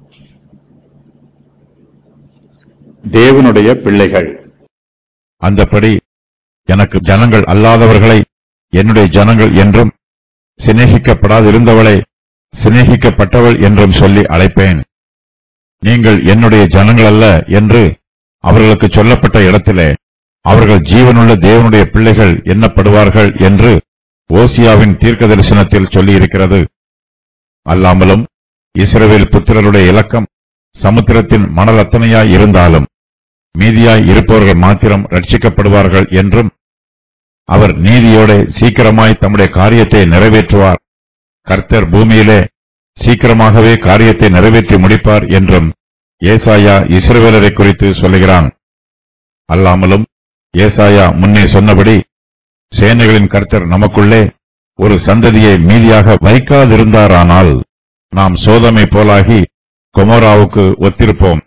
தேவனுடைய பிள்ளைகள் அந்தப்படி எனக்கு ஜனங்கள் அல்லாதவர்களை என்னுடைய ஜனங்கள் என்றும் சிநேகிக்கப்படாதிருந்தவளை சிநேகிக்கப்பட்டவள் என்றும் சொல்லி அழைப்பேன் நீங்கள் என்னுடைய ஜனங்கள் அல்ல என்று அவர்களுக்கு சொல்லப்பட்ட இடத்திலே அவர்கள் ஜீவனுள்ள தேவனுடைய பிள்ளைகள் எண்ணப்படுவார்கள் என்று ஓசியாவின் தீர்க்க தரிசனத்தில் சொல்லியிருக்கிறது அல்லாமலும் இஸ்ரவேல் புத்திரருடைய இலக்கம் சமுத்திரத்தின் மணல் அத்தனையாய் இருந்தாலும் மீதியாய் இருப்பவர்கள் மாத்திரம் ரட்சிக்கப்படுவார்கள் என்றும் அவர் நீதியோட சீக்கிரமாய் தம்முடைய காரியத்தை நிறைவேற்றுவார் கர்த்தர் பூமியிலே சீக்கிரமாகவே காரியத்தை நிறைவேற்றி முடிப்பார் என்றும் ஏசாயா இஸ்ரவேலரை குறித்து சொல்லுகிறான் அல்லாமலும் ஏசாயா முன்னே சொன்னபடி சேனைகளின் கர்த்தர் நமக்குள்ளே ஒரு சந்ததியை மீதியாக வைக்காதிருந்தாரானால் நாம் சோதமை போலாகி கொமோராவுக்கு ஒத்திருப்போம்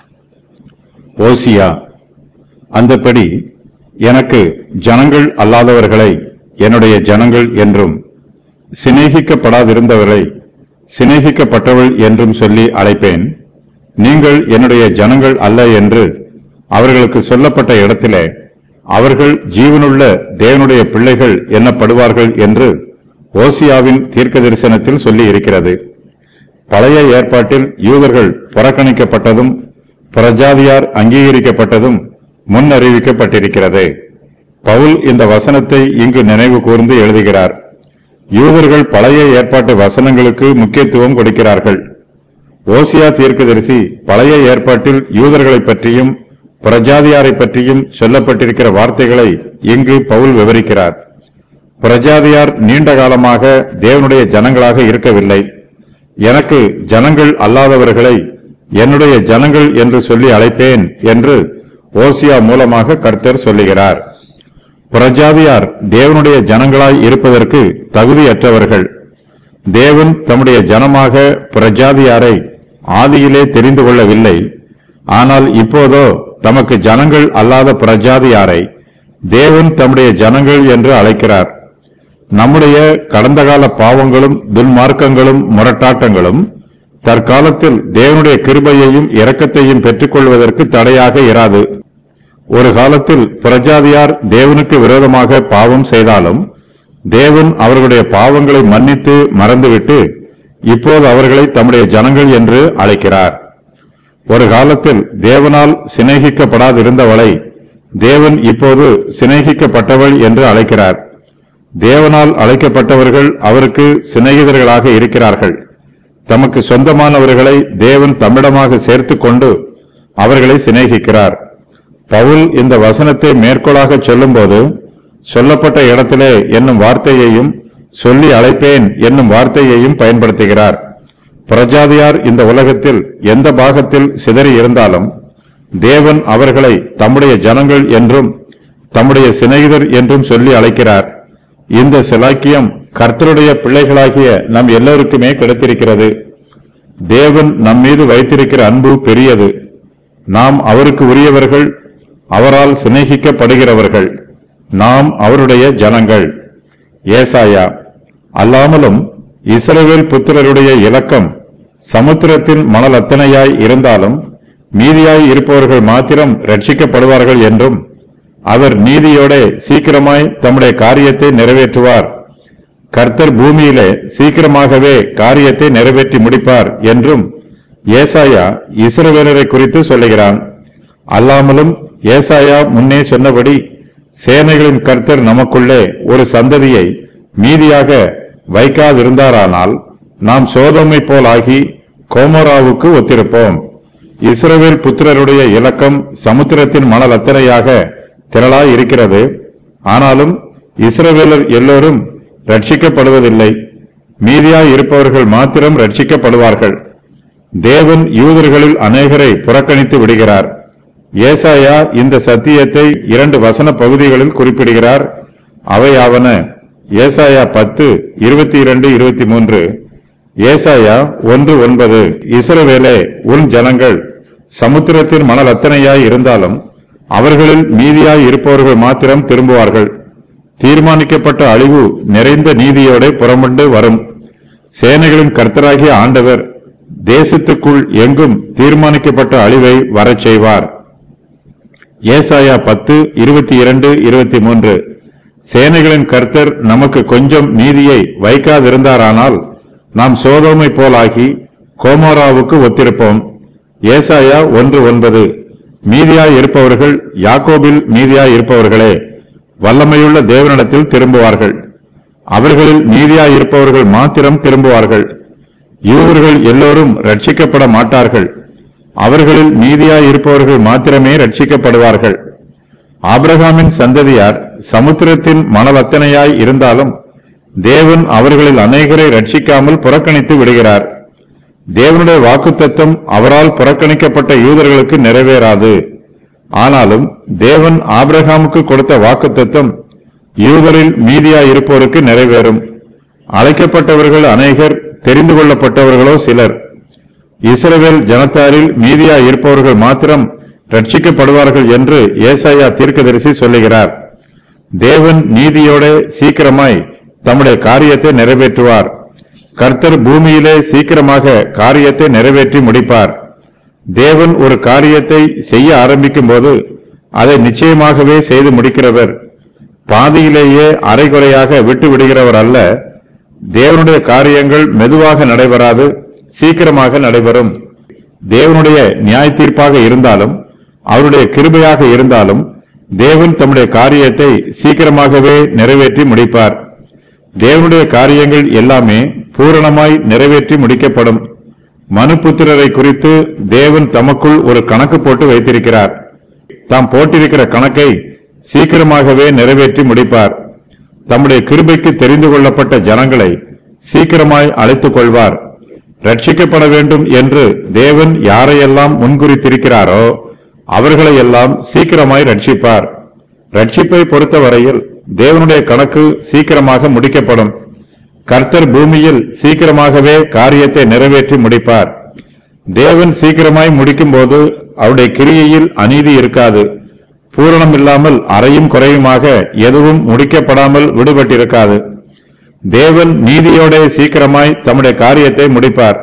ஓசியா அந்தப்படி எனக்கு ஜனங்கள் அல்லாதவர்களை என்னுடைய ஜனங்கள் என்றும் சிநேகிக்கப்படாதிருந்தவரை சிநேகிக்கப்பட்டவள் என்றும் சொல்லி அழைப்பேன் நீங்கள் என்னுடைய ஜனங்கள் அல்ல என்று அவர்களுக்கு சொல்லப்பட்ட இடத்திலே அவர்கள் ஜீவனுள்ள தேவனுடைய பிள்ளைகள் எண்ணப்படுவார்கள் என்று ஓசியாவின் தீர்க்க தரிசனத்தில் சொல்லி இருக்கிறது பழைய ஏற்பாட்டில் யூதர்கள் புறக்கணிக்கப்பட்டதும் பிரஜாதியார் அங்கீகரிக்கப்பட்டதும் முன் அறிவிக்கப்பட்டிருக்கிறது பவுல் இந்த வசனத்தை இங்கு நினைவு கூர்ந்து எழுதுகிறார் யூதர்கள் பழைய ஏற்பாட்டு வசனங்களுக்கு முக்கியத்துவம் கொடுக்கிறார்கள் ஓசியா தீர்க்கதரிசி பழைய ஏற்பாட்டில் யூதர்களைப் பற்றியும் பிரஜாதியாரை பற்றியும் சொல்லப்பட்டிருக்கிற வார்த்தைகளை இங்கு பவுல் விவரிக்கிறார் பிரஜாதியார் நீண்ட காலமாக தேவனுடைய ஜனங்களாக இருக்கவில்லை எனக்கு ஜனங்கள் அல்லாதவர்களை என்னுடைய ஜனங்கள் என்று சொல்லி அழைப்பேன் என்று ஓசியா மூலமாக கர்த்தர் சொல்லுகிறார் பிரஜாதியார் தேவனுடைய ஜனங்களாய் இருப்பதற்கு தகுதியற்றவர்கள் தேவன் தம்முடைய ஜனமாக பிரஜாதியாரை ஆதியிலே தெரிந்து கொள்ளவில்லை ஆனால் இப்போதோ தமக்கு ஜனங்கள் அல்லாத பிரஜாதியாரை தேவன் தம்முடைய ஜனங்கள் என்று அழைக்கிறார் நம்முடைய கடந்த கால பாவங்களும் துன்மார்க்கங்களும் முரட்டாட்டங்களும் தற்காலத்தில் தேவனுடைய கிருபையையும் இரக்கத்தையும் பெற்றுக்கொள்வதற்கு தடையாக இராது ஒரு காலத்தில் பிரஜாதியார் தேவனுக்கு விரோதமாக பாவம் செய்தாலும் தேவன் அவர்களுடைய பாவங்களை மன்னித்து மறந்துவிட்டு இப்போது அவர்களை தம்முடைய ஜனங்கள் என்று அழைக்கிறார் ஒரு காலத்தில் தேவனால் சிநேகிக்கப்படாதிருந்தவளை தேவன் இப்போது சிநேகிக்கப்பட்டவள் என்று அழைக்கிறார் தேவனால் அழைக்கப்பட்டவர்கள் அவருக்கு சிநேகிதர்களாக இருக்கிறார்கள் தமக்கு சொந்தமானவர்களை தேவன் தம்மிடமாக சேர்த்துக் கொண்டு அவர்களை சிநேகிக்கிறார் பவுல் இந்த வசனத்தை மேற்கோளாக சொல்லும்போது சொல்லப்பட்ட இடத்திலே என்னும் வார்த்தையையும் சொல்லி அழைப்பேன் என்னும் வார்த்தையையும் பயன்படுத்துகிறார் பிரஜாதியார் இந்த உலகத்தில் எந்த பாகத்தில் சிதறி இருந்தாலும் தேவன் அவர்களை தம்முடைய ஜனங்கள் என்றும் தம்முடைய சிநேகிதர் என்றும் சொல்லி அழைக்கிறார் இந்த சிலாக்கியம் கர்த்தருடைய பிள்ளைகளாகிய நம் எல்லோருக்குமே கிடைத்திருக்கிறது தேவன் நம் மீது வைத்திருக்கிற அன்பு பெரியது நாம் அவருக்கு உரியவர்கள் அவரால் சிநேகிக்கப்படுகிறவர்கள் நாம் அவருடைய ஜனங்கள் ஏசாயா அல்லாமலும் இஸ்ரவேல் புத்திரருடைய இலக்கம் சமுத்திரத்தின் மணல் அத்தனையாய் இருந்தாலும் மீதியாய் இருப்பவர்கள் மாத்திரம் ரட்சிக்கப்படுவார்கள் என்றும் அவர் நீதியோட சீக்கிரமாய் தம்முடைய காரியத்தை நிறைவேற்றுவார் கர்த்தர் பூமியிலே சீக்கிரமாகவே காரியத்தை நிறைவேற்றி முடிப்பார் என்றும் ஏசாயா இஸ்ரவேலரை குறித்து சொல்லுகிறான் அல்லாமலும் ஏசாயா முன்னே சொன்னபடி சேனைகளின் கர்த்தர் நமக்குள்ளே ஒரு சந்ததியை மீதியாக வைக்காதிருந்தாரானால் நாம் சோதோமை போலாகி கோமோராவுக்கு ஒத்திருப்போம் இஸ்ரவேல் புத்திரருடைய இலக்கம் சமுத்திரத்தின் மணல் அத்தனையாக திரளாய் இருக்கிறது ஆனாலும் இஸ்ரவேலர் எல்லோரும் ரட்சிக்கப்படுவதில்லை மீதியாய் இருப்பவர்கள் மாத்திரம் ரட்சிக்கப்படுவார்கள் தேவன் யூதர்களில் அநேகரை புறக்கணித்து விடுகிறார் ஏசாயா இந்த சத்தியத்தை இரண்டு வசன பகுதிகளில் குறிப்பிடுகிறார் அவையாவன ஏசாயா பத்து இருபத்தி இரண்டு இருபத்தி மூன்று ஏசாயா ஒன்று ஒன்பது இஸ்ரவேலே உன் ஜனங்கள் சமுத்திரத்தின் மணல் அத்தனையாய் இருந்தாலும் அவர்களில் மீதியாய் இருப்பவர்கள் மாத்திரம் திரும்புவார்கள் தீர்மானிக்கப்பட்ட அழிவு நிறைந்த நீதியோட புறமுண்டு வரும் சேனைகளின் கர்த்தராகிய ஆண்டவர் தேசத்துக்குள் எங்கும் தீர்மானிக்கப்பட்ட அழிவை வரச் செய்வார் ஏசாயா பத்து இருபத்தி இரண்டு இருபத்தி மூன்று சேனைகளின் கர்த்தர் நமக்கு கொஞ்சம் நீதியை வைக்காதிருந்தாரானால் நாம் சோதோமை போலாகி கோமோராவுக்கு ஒத்திருப்போம் ஏசாயா ஒன்று ஒன்பது மீதியாய் இருப்பவர்கள் யாக்கோபில் மீதியாய் இருப்பவர்களே வல்லமையுள்ள தேவனிடத்தில் திரும்புவார்கள் அவர்களில் நீதியாய் இருப்பவர்கள் மாத்திரம் திரும்புவார்கள் யூதர்கள் எல்லோரும் ரட்சிக்கப்பட மாட்டார்கள் அவர்களில் நீதியாய் இருப்பவர்கள் மாத்திரமே ரட்சிக்கப்படுவார்கள் ஆபிரகாமின் சந்ததியார் சமுத்திரத்தின் மனவத்தனையாய் இருந்தாலும் தேவன் அவர்களில் அநேகரை ரட்சிக்காமல் புறக்கணித்து விடுகிறார் தேவனுடைய வாக்குத்தத்தம் அவரால் புறக்கணிக்கப்பட்ட யூதர்களுக்கு நிறைவேறாது ஆனாலும் தேவன் ஆபிரகாமுக்கு கொடுத்த வாக்குத்தத்தம் யூதரில் மீதியாய் இருப்போருக்கு நிறைவேறும் அழைக்கப்பட்டவர்கள் அநேகர் தெரிந்து கொள்ளப்பட்டவர்களோ சிலர் இஸ்ரவேல் ஜனத்தாரில் மீதியாய் இருப்பவர்கள் மாத்திரம் ரட்சிக்கப்படுவார்கள் என்று ஏசாயா தீர்க்கதரிசி சொல்லுகிறார் தேவன் நீதியோட சீக்கிரமாய் தம்முடைய காரியத்தை நிறைவேற்றுவார் கர்த்தர் பூமியிலே சீக்கிரமாக காரியத்தை நிறைவேற்றி முடிப்பார் தேவன் ஒரு காரியத்தை செய்ய ஆரம்பிக்கும் போது அதை நிச்சயமாகவே செய்து முடிக்கிறவர் பாதியிலேயே அரைகுறையாக விட்டு விடுகிறவர் அல்ல தேவனுடைய காரியங்கள் மெதுவாக நடைபெறாது சீக்கிரமாக நடைபெறும் தேவனுடைய நியாய தீர்ப்பாக இருந்தாலும் அவருடைய கிருபையாக இருந்தாலும் தேவன் தம்முடைய காரியத்தை சீக்கிரமாகவே நிறைவேற்றி முடிப்பார் தேவனுடைய காரியங்கள் எல்லாமே பூரணமாய் நிறைவேற்றி முடிக்கப்படும் மனுபுத்திரரை குறித்து தேவன் தமக்குள் ஒரு கணக்கு போட்டு வைத்திருக்கிறார் தாம் போட்டிருக்கிற கணக்கை சீக்கிரமாகவே நிறைவேற்றி முடிப்பார் தம்முடைய கிருபைக்கு தெரிந்து கொள்ளப்பட்ட ஜனங்களை சீக்கிரமாய் அழைத்துக் கொள்வார் ரட்சிக்கப்பட வேண்டும் என்று தேவன் யாரையெல்லாம் முன்குறித்திருக்கிறாரோ அவர்களை எல்லாம் சீக்கிரமாய் ரட்சிப்பார் ரட்சிப்பை பொறுத்தவரையில் தேவனுடைய கணக்கு சீக்கிரமாக முடிக்கப்படும் கர்த்தர் பூமியில் சீக்கிரமாகவே காரியத்தை நிறைவேற்றி முடிப்பார் தேவன் சீக்கிரமாய் முடிக்கும்போது அவருடைய கிரியையில் அநீதி இருக்காது பூரணம் இல்லாமல் அறையும் குறையுமாக எதுவும் முடிக்கப்படாமல் விடுபட்டிருக்காது தேவன் நீதியோட சீக்கிரமாய் தம்முடைய காரியத்தை முடிப்பார்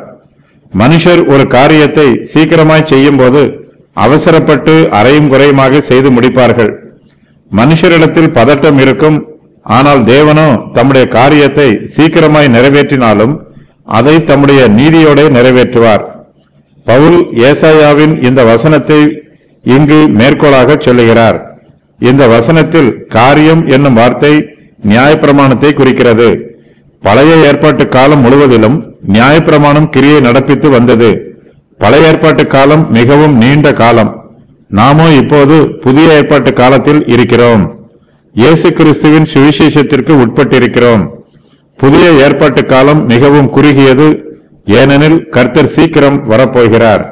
மனுஷர் ஒரு காரியத்தை சீக்கிரமாய் செய்யும்போது அவசரப்பட்டு அறையும் குறையுமாக செய்து முடிப்பார்கள் மனுஷரிடத்தில் பதட்டம் இருக்கும் ஆனால் தேவனோ தம்முடைய காரியத்தை சீக்கிரமாய் நிறைவேற்றினாலும் அதை தம்முடைய நீதியோட நிறைவேற்றுவார் பவுல் ஏசாயாவின் இந்த வசனத்தை இங்கு மேற்கோளாக சொல்லுகிறார் இந்த வசனத்தில் காரியம் என்னும் வார்த்தை நியாயப்பிரமாணத்தை குறிக்கிறது பழைய ஏற்பாட்டு காலம் முழுவதிலும் நியாயப்பிரமாணம் கிரியை நடப்பித்து வந்தது பழைய ஏற்பாட்டு காலம் மிகவும் நீண்ட காலம் நாமோ இப்போது புதிய ஏற்பாட்டு காலத்தில் இருக்கிறோம் இயேசு கிறிஸ்துவின் சுவிசேஷத்திற்கு உட்பட்டிருக்கிறோம் புதிய ஏற்பாட்டு காலம் மிகவும் குறுகியது ஏனெனில் கர்த்தர் சீக்கிரம் வரப்போகிறார்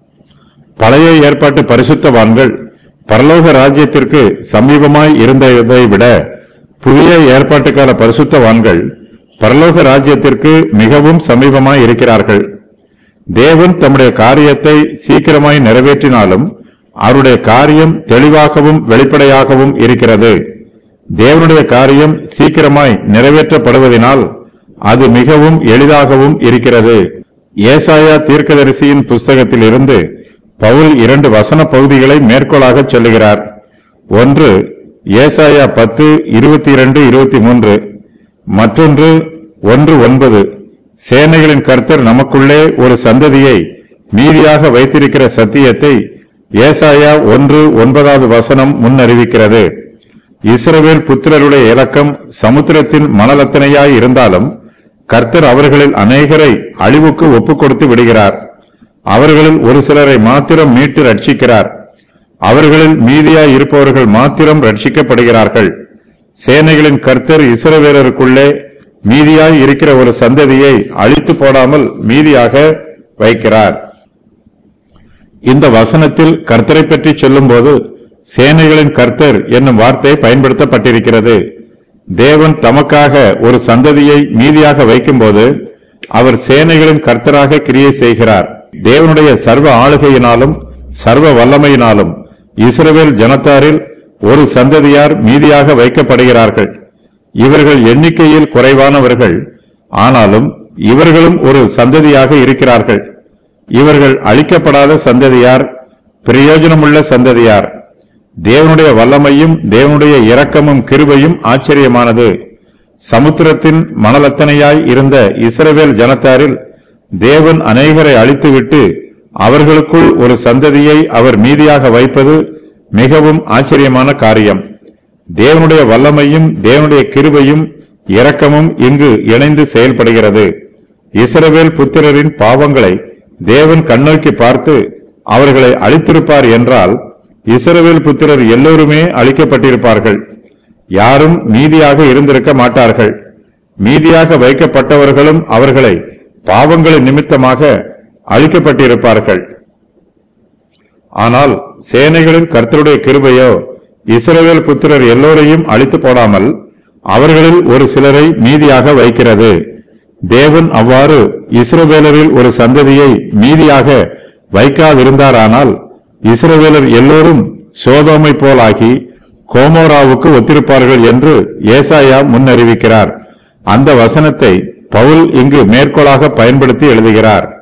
பழைய ஏற்பாட்டு பரிசுத்தவான்கள் பரலோக ராஜ்யத்திற்கு சமீபமாய் இருந்ததை விட புதிய ஏற்பாட்டு கால பரிசுத்தவான்கள் பரலோக ராஜ்யத்திற்கு மிகவும் சமீபமாய் இருக்கிறார்கள் தேவன் தம்முடைய காரியத்தை சீக்கிரமாய் நிறைவேற்றினாலும் அவருடைய காரியம் தெளிவாகவும் வெளிப்படையாகவும் இருக்கிறது தேவனுடைய காரியம் சீக்கிரமாய் நிறைவேற்றப்படுவதனால் அது மிகவும் எளிதாகவும் இருக்கிறது ஏசாயா தீர்க்கதரிசியின் புஸ்தகத்தில் இருந்து பவுல் இரண்டு வசன பகுதிகளை மேற்கோளாக சொல்லுகிறார் ஒன்று ஏசாயா பத்து இருபத்தி இரண்டு இருபத்தி மூன்று மற்றொன்று ஒன்று ஒன்பது சேனைகளின் கர்த்தர் நமக்குள்ளே ஒரு சந்ததியை மீதியாக வைத்திருக்கிற சத்தியத்தை ஏசாயா ஒன்று ஒன்பதாவது வசனம் முன்னறிவிக்கிறது இஸ்ரவேல் புத்திரருடைய இலக்கம் சமுத்திரத்தின் மணலத்தனையாய் இருந்தாலும் கர்த்தர் அவர்களில் அநேகரை அழிவுக்கு ஒப்புக் கொடுத்து விடுகிறார் அவர்களில் ஒரு சிலரை மாத்திரம் மீட்டு ரட்சிக்கிறார் அவர்களில் மீதியாய் இருப்பவர்கள் மாத்திரம் ரட்சிக்கப்படுகிறார்கள் சேனைகளின் கர்த்தர் இஸ்ரவேலருக்குள்ளே மீதியாய் இருக்கிற ஒரு சந்ததியை அழித்து போடாமல் மீதியாக வைக்கிறார் இந்த வசனத்தில் கர்த்தரை பற்றி சொல்லும்போது சேனைகளின் கர்த்தர் என்னும் வார்த்தை பயன்படுத்தப்பட்டிருக்கிறது தேவன் தமக்காக ஒரு சந்ததியை மீதியாக வைக்கும்போது அவர் சேனைகளின் கர்த்தராக கிரியை செய்கிறார் தேவனுடைய சர்வ ஆளுகையினாலும் சர்வ வல்லமையினாலும் இஸ்ரவேல் ஜனத்தாரில் ஒரு சந்ததியார் மீதியாக வைக்கப்படுகிறார்கள் இவர்கள் எண்ணிக்கையில் குறைவானவர்கள் ஆனாலும் இவர்களும் ஒரு சந்ததியாக இருக்கிறார்கள் இவர்கள் அழிக்கப்படாத சந்ததியார் பிரயோஜனமுள்ள சந்ததியார் தேவனுடைய வல்லமையும் தேவனுடைய இரக்கமும் கிருபையும் ஆச்சரியமானது சமுத்திரத்தின் மணலத்தனையாய் இருந்த இஸ்ரவேல் ஜனத்தாரில் தேவன் அநேகரை அழித்துவிட்டு அவர்களுக்குள் ஒரு சந்ததியை அவர் மீதியாக வைப்பது மிகவும் ஆச்சரியமான காரியம் தேவனுடைய வல்லமையும் தேவனுடைய கிருபையும் இரக்கமும் இங்கு இணைந்து செயல்படுகிறது இஸ்ரவேல் புத்திரரின் பாவங்களை தேவன் கண்ணோக்கி பார்த்து அவர்களை அழித்திருப்பார் என்றால் இஸ்ரவேல் புத்திரர் எல்லோருமே அழிக்கப்பட்டிருப்பார்கள் யாரும் மீதியாக இருந்திருக்க மாட்டார்கள் மீதியாக வைக்கப்பட்டவர்களும் அவர்களை பாவங்களின் நிமித்தமாக அழிக்கப்பட்டிருப்பார்கள் ஆனால் சேனைகளின் கர்த்தருடைய கிருபையோ இஸ்ரவேல் புத்திரர் எல்லோரையும் அழித்து போடாமல் அவர்களில் ஒரு சிலரை மீதியாக வைக்கிறது தேவன் அவ்வாறு இஸ்ரவேலரில் ஒரு சந்ததியை மீதியாக வைக்காதிருந்தாரானால் இஸ்ரவேலர் எல்லோரும் சோதோமை போலாகி கோமோராவுக்கு ஒத்திருப்பார்கள் என்று ஏசாயா முன்னறிவிக்கிறார் அந்த வசனத்தை பவுல் இங்கு மேற்கோளாக பயன்படுத்தி எழுதுகிறார்